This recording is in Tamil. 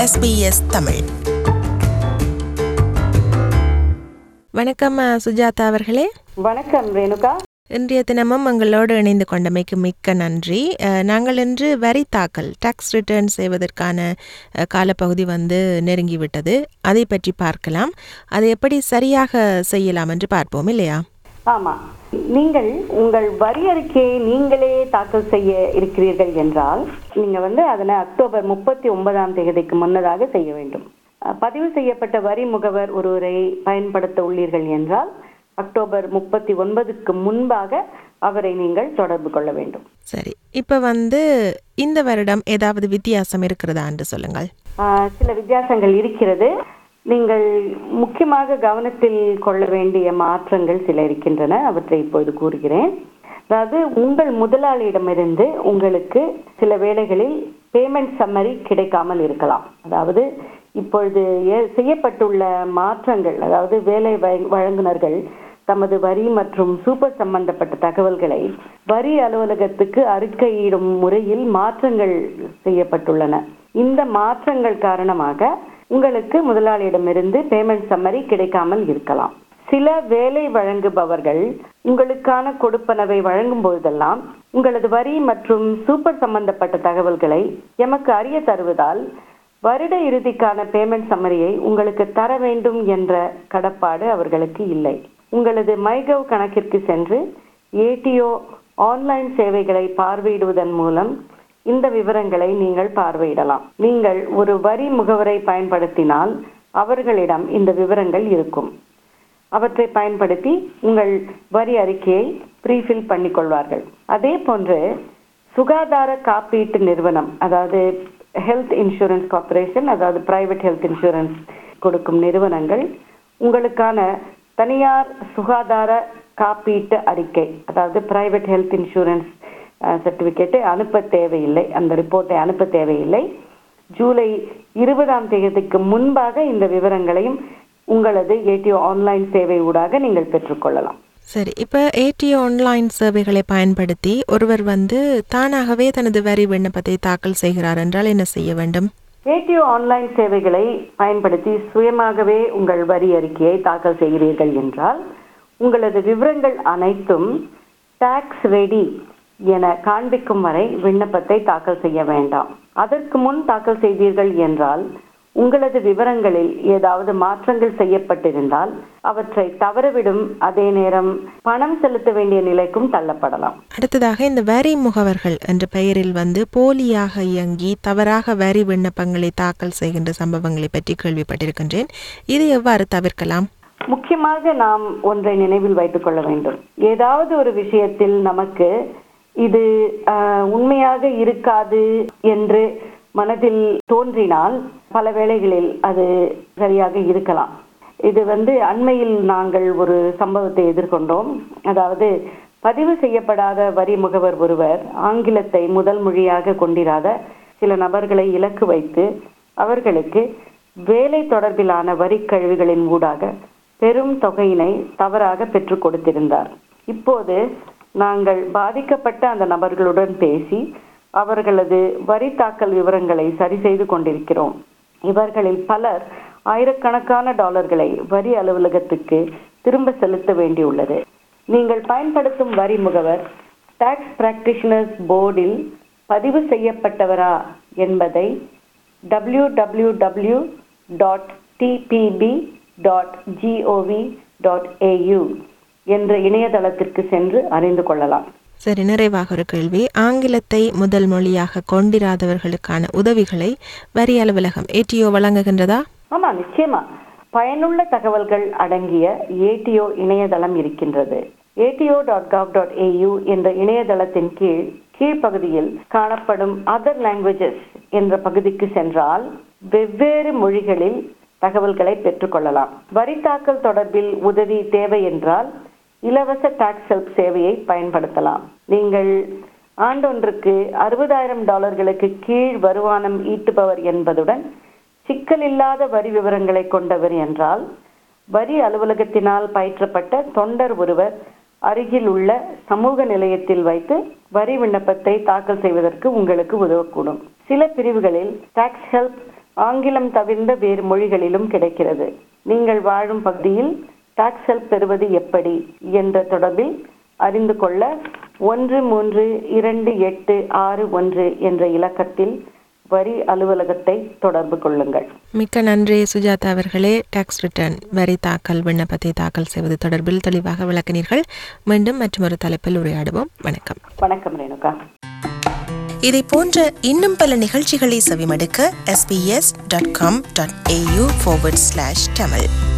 SBS தமிழ் வணக்கம் அஹ், சுஜாதா அவர்களே வணக்கம் ரேணுகா இன்றைய தினமும் எங்களோடு இணைந்து கொண்டமைக்கு மிக்க நன்றி அஹ், நாங்கள் இன்று வரி தாக்கல் டாக்ஸ் ரிட்டர்ன் செய்வதற்கான அஹ், காலப்பகுதி வந்து நெருங்கிவிட்டது அதை பற்றி பார்க்கலாம் அதை எப்படி சரியாக செய்யலாம் என்று பார்ப்போம் இல்லையா ஆமா நீங்கள் உங்கள் வரி அறிக்கையை நீங்களே தாக்கல் செய்ய இருக்கிறீர்கள் என்றால் நீங்க வந்து அதனை அக்டோபர் முப்பத்தி ஒன்பதாம் தேதிக்கு முன்னதாக செய்ய வேண்டும் அஹ், பதிவு செய்யப்பட்ட வரி முகவர் ஒருவரை பயன்படுத்த உள்ளீர்கள் என்றால் அக்டோபர் முப்பத்தி ஒன்பதுக்கு முன்பாக அவரை நீங்கள் தொடர்பு கொள்ள வேண்டும் சரி இப்போ வந்து இந்த வருடம் ஏதாவது வித்தியாசம் இருக்கிறதா என்று சொல்லுங்கள் ஆஹ் சில வித்தியாசங்கள் இருக்கிறது நீங்கள் முக்கியமாக கவனத்தில் கொள்ள வேண்டிய மாற்றங்கள் சில இருக்கின்றன அவற்றை இப்பொழுது கூறுகிறேன் அதாவது உங்கள் முதலாளியிடமிருந்து உங்களுக்கு சில வேளைகளில் பேமெண்ட் சம்மரி கிடைக்காமல் இருக்கலாம் அதாவது இப்பொழுது ஏ- செய்யப்பட்டுள்ள மாற்றங்கள் அதாவது வேலை வழ- வழங்குனர்கள் தமது வரி மற்றும் சூப்பர் சம்பந்தப்பட்ட தகவல்களை வரி அலுவலகத்துக்கு அறிக்கையிடும் முறையில் மாற்றங்கள் செய்யப்பட்டுள்ளன இந்த மாற்றங்கள் காரணமாக உங்களுக்கு முதலாளியிடமிருந்து பேமெண்ட் சம்மரி கிடைக்காமல் இருக்கலாம் சில வேலை வழங்குபவர்கள் உங்களுக்கான கொடுப்பனவை வழங்கும் பொழுதெல்லாம் உங்களது வரி மற்றும் சூப்பர் சம்பந்தப்பட்ட தகவல்களை எமக்கு அறிய தருவதால் வருட இறுதிக்கான பேமெண்ட் சம்மரியை உங்களுக்கு தர வேண்டும் என்ற கடப்பாடு அவர்களுக்கு இல்லை உங்களது மைகவ் கணக்கிற்கு சென்று ஏடிஓ ஆன்லைன் சேவைகளை பார்வையிடுவதன் மூலம் இந்த விவரங்களை நீங்கள் பார்வையிடலாம் நீங்கள் ஒரு வரி முகவரை பயன்படுத்தினால் அவர்களிடம் இந்த விவரங்கள் இருக்கும் அவற்றை பயன்படுத்தி உங்கள் வரி அறிக்கையை ப்ரீஃபில் பண்ணிக்கொள்வார்கள் அதே போன்று சுகாதார காப்பீட்டு நிறுவனம் அதாவது ஹெல்த் இன்சூரன்ஸ் கார்ப்பரேஷன் அதாவது பிரைவேட் ஹெல்த் இன்சூரன்ஸ் கொடுக்கும் நிறுவனங்கள் உங்களுக்கான தனியார் சுகாதார காப்பீட்டு அறிக்கை அதாவது பிரைவேட் ஹெல்த் இன்சூரன்ஸ் சர்டிபிகேட்டை அனுப்ப தேவையில்லை அந்த ரிப்போர்ட்டை அனுப்ப தேவையில்லை ஜூலை இருபதாம் தேதிக்கு முன்பாக இந்த விவரங்களையும் உங்களது ஏடிஓ ஆன்லைன் சேவை ஊடாக நீங்கள் பெற்றுக்கொள்ளலாம் சரி இப்போ ஏடிஓ ஆன்லைன் சேவைகளை பயன்படுத்தி ஒருவர் வந்து தானாகவே தனது வரி விண்ணப்பத்தை தாக்கல் செய்கிறார் என்றால் என்ன செய்ய வேண்டும் ஏடிஓ ஆன்லைன் சேவைகளை பயன்படுத்தி சுயமாகவே உங்கள் வரி அறிக்கையை தாக்கல் செய்கிறீர்கள் என்றால் உங்களது விவரங்கள் அனைத்தும் டாக்ஸ் ரெடி என காண்பிக்கும் வரை விண்ணப்பத்தை தாக்கல் செய்ய வேண்டாம் அதற்கு முன் தாக்கல் செய்தீர்கள் என்றால் உங்களது விவரங்களில் ஏதாவது மாற்றங்கள் செய்யப்பட்டிருந்தால் அவற்றை தவறவிடும் அதே நேரம் பணம் செலுத்த வேண்டிய நிலைக்கும் தள்ளப்படலாம் அடுத்ததாக இந்த வரி முகவர்கள் என்ற பெயரில் வந்து போலியாக இயங்கி தவறாக வரி விண்ணப்பங்களை தாக்கல் செய்கின்ற சம்பவங்களை பற்றி கேள்விப்பட்டிருக்கின்றேன் இதை எவ்வாறு தவிர்க்கலாம் முக்கியமாக நாம் ஒன்றை நினைவில் வைத்துக் கொள்ள வேண்டும் ஏதாவது ஒரு விஷயத்தில் நமக்கு இது ஆஹ், உண்மையாக இருக்காது என்று மனதில் தோன்றினால் பல வேளைகளில் அது சரியாக இருக்கலாம் இது வந்து அண்மையில் நாங்கள் ஒரு சம்பவத்தை எதிர்கொண்டோம் அதாவது பதிவு செய்யப்படாத வரி முகவர் ஒருவர் ஆங்கிலத்தை முதல் மொழியாக கொண்டிராத சில நபர்களை இலக்கு வைத்து அவர்களுக்கு வேலை தொடர்பிலான வரி கழிவுகளின் ஊடாக பெரும் தொகையினை தவறாக பெற்றுக் கொடுத்திருந்தார் இப்போது நாங்கள் பாதிக்கப்பட்ட அந்த நபர்களுடன் பேசி அவர்களது வரி தாக்கல் விவரங்களை சரி செய்து கொண்டிருக்கிறோம் இவர்களில் பலர் ஆயிரக்கணக்கான டாலர்களை வரி அலுவலகத்துக்கு திரும்ப செலுத்த வேண்டியுள்ளது நீங்கள் பயன்படுத்தும் வரி முகவர் டாக்ஸ் பிராக்டிஷனர்ஸ் போர்டில் பதிவு செய்யப்பட்டவரா என்பதை W W W dot TPB dot GOV dot AU என்ற இணையதளத்திற்கு சென்று அறிந்து கொள்ளலாம் சரி நிறைவாக ஒரு கேள்வி ஆங்கிலத்தை முதல் மொழியாக கொண்டிராதவர்களுக்கான உதவிகளை வரி அலுவலகம் ஏடிஓ வழங்குகின்றதா ஆமா நிச்சயமா பயனுள்ள தகவல்கள் அடங்கிய ஏடிஓ இணையதளம் இருக்கின்றது ATO dot gov dot AU என்ற இணையதளத்தின் கீழ் கீழ்ப்பகுதியில் காணப்படும் அதர் லாங்குவேஜஸ் என்ற பகுதிக்கு சென்றால் வெவ்வேறு மொழிகளில் தகவல்களை பெற்றுக்கொள்ளலாம் வரி தாக்கல் தொடர்பில் உதவி தேவை என்றால் இலவச டாக்ஸ் ஹெல்ப் சேவையை பயன்படுத்தலாம் நீங்கள் ஆண்டொன்றுக்கு அறுபதாயிரம் டாலர்களுக்கு கீழ் வருமானம் ஈட்டுபவர் என்பதுடன் சிக்கலில்லாத வரி விவரங்களை கொண்டவர் என்றால் வரி அலுவலகத்தினால் பயிற்றப்பட்ட தொண்டர் ஒருவர் அருகில் உள்ள சமூக நிலையத்தில் வைத்து வரி விண்ணப்பத்தை தாக்கல் செய்வதற்கு உங்களுக்கு உதவக்கூடும் சில பிரிவுகளில் டாக்ஸ் ஹெல்ப் ஆங்கிலம் தவிர்ந்த வேறு மொழிகளிலும் கிடைக்கிறது நீங்கள் வாழும் பகுதியில் டாக்ஸ் ஹெல்ப் பெறுவது எப்படி என்ற தொடர்பில் அறிந்து கொள்ள ஒன்று மூன்று இரண்டு எட்டு ஆறு ஒன்று என்ற இலக்கத்தில் வரி அலுவலகத்தை தொடர்பு கொள்ளுங்கள் மிக்க நன்றி சுஜாதா அவர்களே டாக்ஸ் ரிட்டர்ன் வரி தாக்கல் விண்ணப்பத்தை தாக்கல் செய்வது தொடர்பில் தெளிவாக விளக்கினீர்கள் மீண்டும் மற்றொரு தலைப்பில் உரையாடுவோம் வணக்கம் வணக்கம் ரேணுகா இதை போன்ற இன்னும் பல நிகழ்ச்சிகளை செவிமடுக்க sbs.com.au forward slash tamil